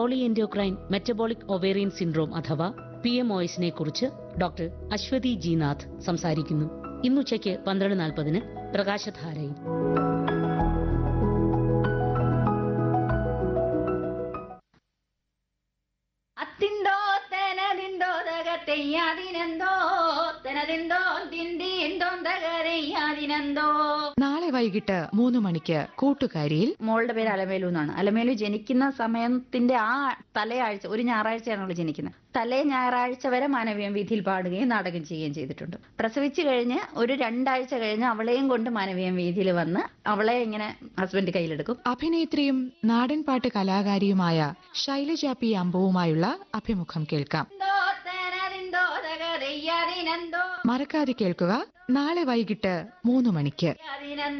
polyendocrine metabolic ovarian syndrome അഥവാ P M ഒഎസിനെ കുറിച്ച് ഡോക്ടർ അശ്വതി ജി നാഥ് സംസാരിക്കുന്നു ഇന്നുച്ചയ്ക്ക് പന്ത്രണ്ട് നാൽപ്പതിന് പ്രകാശധാരയിൽ അത്തിണ്ടോ തെനതിണ്ടോ തകത്തെയ്യാതിനെന്തോ തെനതിണ്ടോ തിണ്ടിണ്ടോ തകരയ്യാതിനെന്തോ നാളെ വൈകിട്ട് മൂന്ന് മണിക്ക് കൂട്ടുകാരിയിൽ മോളുടെ പേര് അലമേലു എന്നാണ് അലമേലു ജനിക്കുന്ന സമയത്തിന്റെ ആ തലയാഴ്ച ഒരു ഞായറാഴ്ചയാണ് അവൾ ജനിക്കുന്നത് തലേ ഞായറാഴ്ച വരെ മാനവീയം വീഥിയിൽ പാടുകയും നാടകം ചെയ്യുകയും ചെയ്തിട്ടുണ്ട് പ്രസവിച്ചു കഴിഞ്ഞ് ഒരു രണ്ടാഴ്ച കഴിഞ്ഞ് അവളെയും കൊണ്ട് മാനവീയം വീഥിയിൽ വന്ന് അവളെ ഇങ്ങനെ ഹസ്ബൻഡ് കയ്യിലെടുക്കും അഭിനേത്രിയും നാടൻപാട്ട് കലാകാരിയുമായ ശൈലജ പി അമ്പുവുമായുള്ള അഭിമുഖം കേൾക്കാം തിണ്ടോ തെനതിണ്ടോ തകരയ്യാതിനെന്തോ മറക്കാതെ കേൾക്കുക നാളെ വൈകിട്ട് മൂന്ന് മണിക്ക് യാതിനെന്തോ